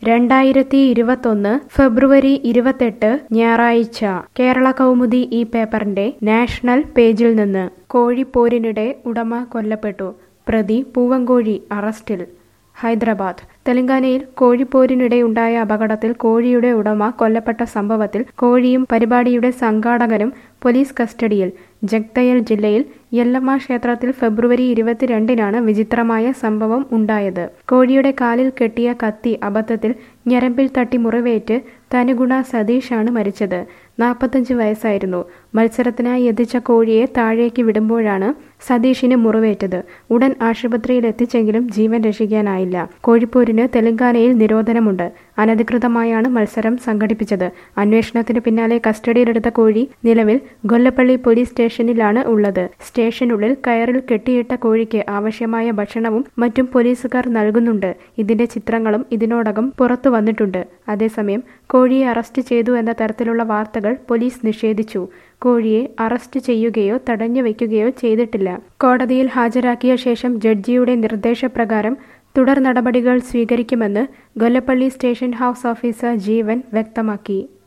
രണ്ടായിരത്തി ഇരുപത്തൊന്ന് ഫെബ്രുവരി ഇരുപത്തെട്ട് ഞായറാഴ്ച കേരള കൗമുദി ഈ പേപ്പറിന്റെ നാഷണൽ പേജിൽ നിന്ന് കോഴിപ്പോരിനിടെ ഉടമ കൊല്ലപ്പെട്ടു പ്രതി പൂവങ്കോഴി അറസ്റ്റിൽ ഹൈദരാബാദ് തെലങ്കാനയിൽ കോഴിപ്പോരിനിടെയുണ്ടായ അപകടത്തിൽ കോഴിയുടെ ഉടമ കൊല്ലപ്പെട്ട സംഭവത്തിൽ കോഴിയും പരിപാടിയുടെ സംഘാടകനും പോലീസ് കസ്റ്റഡിയിൽ ജഗ്തയൽ ജില്ലയിൽ യെല്ലമ്മ ക്ഷേത്രത്തിൽ ഫെബ്രുവരി ഇരുപത്തിരണ്ടിനാണ് വിചിത്രമായ സംഭവം ഉണ്ടായത് കോഴിയുടെ കാലിൽ കെട്ടിയ കത്തി അബദ്ധത്തിൽ ഞരമ്പിൽ തട്ടി മുറിവേറ്റ് തനുഗുണ സതീഷാണ് മരിച്ചത് നാൽപ്പത്തഞ്ച് വയസ്സായിരുന്നു മത്സരത്തിനായി എത്തിച്ച കോഴിയെ താഴേക്ക് വിടുമ്പോഴാണ് സതീഷിന് മുറിവേറ്റത് ഉടൻ ആശുപത്രിയിൽ എത്തിച്ചെങ്കിലും ജീവൻ രക്ഷിക്കാനായില്ല കോഴിപ്പോരിന് തെലങ്കാനയിൽ നിരോധനമുണ്ട് അനധികൃതമായാണ് മത്സരം സംഘടിപ്പിച്ചത് അന്വേഷണത്തിന് പിന്നാലെ കസ്റ്റഡിയിലെടുത്ത കോഴി നിലവിൽ ഗൊല്ലപ്പള്ളി പോലീസ് സ്റ്റേഷനിലാണ് ഉള്ളത് സ്റ്റേഷനുള്ളിൽ കയറിൽ കെട്ടിയിട്ട കോഴിക്ക് ആവശ്യമായ ഭക്ഷണവും മറ്റും പോലീസുകാർ നൽകുന്നുണ്ട് ഇതിന്റെ ചിത്രങ്ങളും ഇതിനോടകം പുറത്തു വന്നിട്ടുണ്ട് അതേസമയം കോഴിയെ അറസ്റ്റ് ചെയ്തു എന്ന തരത്തിലുള്ള വാർത്തകൾ പോലീസ് നിഷേധിച്ചു കോഴിയെ അറസ്റ്റ് ചെയ്യുകയോ തടഞ്ഞു വയ്ക്കുകയോ ചെയ്തിട്ടില്ല കോടതിയിൽ ഹാജരാക്കിയ ശേഷം ജഡ്ജിയുടെ നിർദ്ദേശപ്രകാരം തുടർ നടപടികൾ സ്വീകരിക്കുമെന്ന് Gollapalli station house officer Jeevan വ്യക്തമാക്കി